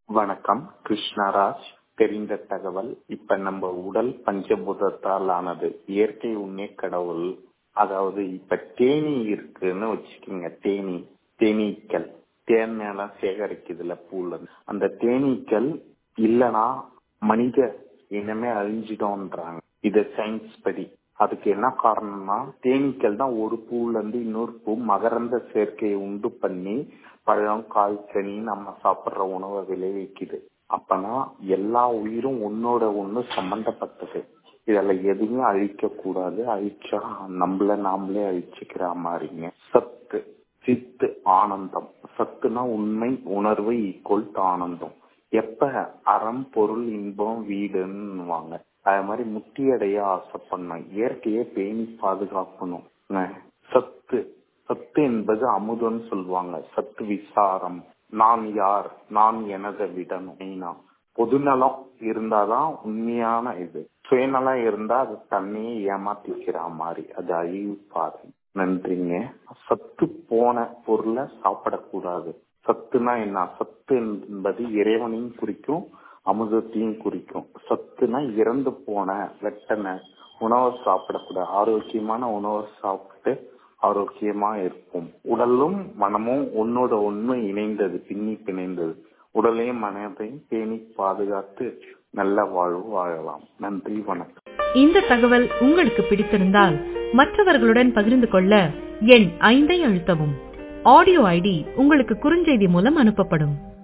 வணக்கம் கிருஷ்ணராஜ் தெரிந்த தகவல் இப்ப நம்ம உடல் பஞ்சபூதத்தால் ஆனது இயற்கை உண்மை கடவுள் அதாவது இப்ப தேனி இருக்குன்னு வச்சுக்கோங்க தேனி தேனீக்கள் தேனெல்லாம் சேகரிக்குதுல பூல இருந்து. அந்த தேனீக்கள் இல்லனா மனித இனமே அழிஞ்சிடும்ன்றாங்க இது சயின்ஸ் படி அதுக்கு என்ன காரணம்னா தேனீக்கள் தான் ஒரு பூல இருந்து இன்னொரு பூ மகரந்த சேர்க்கையை உண்டு பண்ணி பழம் காய் கனி நம்ம சாப்பிடுற உணவை விளைவிக்குது அப்பனா எல்லா உயிரும் ஒன்னோட ஒண்ணு சம்பந்தப்பட்டது இதெல்லாம் எதுவுமே அழிக்க கூடாது அழிச்சா நம்மள நாமளே அழிச்சுக்கிற மாதிரிங்க சத்து சித்து ஆனந்தம் சத்துனா உண்மை உணர்வு ஈக்குவல் ஆனந்தம் எப்ப அறம் பொருள் இன்பம் வீடுன்னுவாங்க அது மாதிரி முத்தியடைய ஆசைப்படணும் இயற்கையை பேணி பாதுகாக்கணும் சத்து சத்து என்பது அமுதம்னு சொல்லுவாங்க சத்து விசாரம் நான் யார் நான் எனதை விடணும் மெயினா பொதுநலம் இருந்தாதான் உண்மையான இது சுயநலம் இருந்தா அது தன்னையே ஏமாத்திக்கிற மாதிரி அது அழிவு பாதை நன்றிங்க சத்து போன பொருளை சாப்பிடக்கூடாது சத்துனா என்ன சத்து என்பது இறைவனையும் குறிக்கும் அமுதத்தையும் குறிக்கும் சத்துனா இறந்து போன வெட்டனை உணவை சாப்பிடக்கூடாது ஆரோக்கியமான உணவை சாப்பிட்டு ஆரோக்கியமா இருக்கும் உடலும் மனமும் ஒன்னோட ஒண்ணு இணைந்தது பின்னி பிணைந்தது உடலையும் மனதையும் பேணி பாதுகாத்து நல்ல வாழ்வு வாழலாம் நன்றி வணக்கம் இந்த தகவல் உங்களுக்கு பிடித்திருந்தால் மற்றவர்களுடன் பகிர்ந்து கொள்ள எண் ஐந்தை அழுத்தவும் ஆடியோ ஐடி உங்களுக்கு குறுஞ்செய்தி மூலம் அனுப்பப்படும்